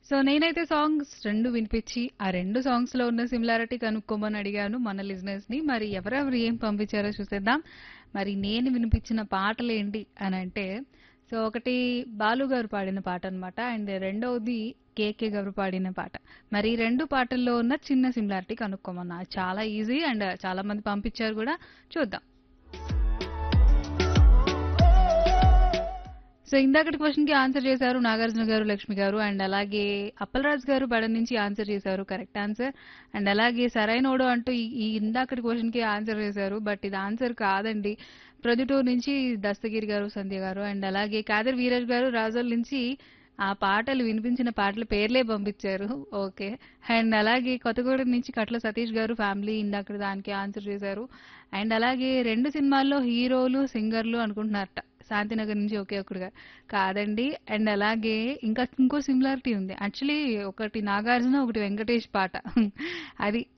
so నేనైతే songs రెండు వినిపించి ఆ రెండు సాంగ్స్ లో ఉన్న సిమిలారిటీ కనుక్కోమని అడిగాను మన లిజినెస్ ని మరి ఎవరెవరు ఏం పంపించారో చూసేద్దాం మరి నేను వినిపించిన పాటలు ఏంటి అని అంటే సో ఒకటి బాలు గారు పాడిన పాట అన్నమాట అండ్ రెండవది కేకే గారు పాడిన పాట మరి ఈ రెండు పాటల్లో ఉన్న చిన్న సిమిలారిటీ కనుక్కోమన్నా చాలా ఈజీ అండ్ చాలా మంది పంపించారు కూడా చూద్దాం సో ఇందాకటి క్వశ్చన్ కి ఆన్సర్ చేశారు నాగార్జున గారు లక్ష్మి గారు అండ్ అలాగే అప్పలరాజు గారు బడ నుంచి ఆన్సర్ చేశారు కరెక్ట్ ఆన్సర్ అండ్ అలాగే సరైనోడు అంటూ ఈ- ఈ ఇందాకటి క్వశ్చన్ కి ఆన్సర్ చేశారు బట్ ఇది ఆన్సర్ కాదండి ప్రొద్దుటూరు నుంచి దస్తగిరి గారు సంధ్య గారు అండ్ అలాగే కాదర్ వీరజ్ గారు రాజోల్ నుంచి ఆ పాటలు వినిపించిన పాటల పేర్లే పంపించారు ఓకే అండ్ అలాగే కొత్తగూడెం నుంచి కట్ల సతీష్ గారు ఫ్యామిలీ ఇందాక దానికి ఆన్సర్ చేశారు అండ్ అలాగే రెండు సినిమాల్లో హీరోలు సింగర్లు అనుకుంటున్నారట శాంతినగర్ నుంచి ఒకే ఒకడుగా కాదండి అండ్ అలాగే ఇంకా ఇంకో సిమిలారిటీ ఉంది యాక్చువల్లీ ఒకటి నాగార్జున ఒకటి వెంకటేష్ పాట అది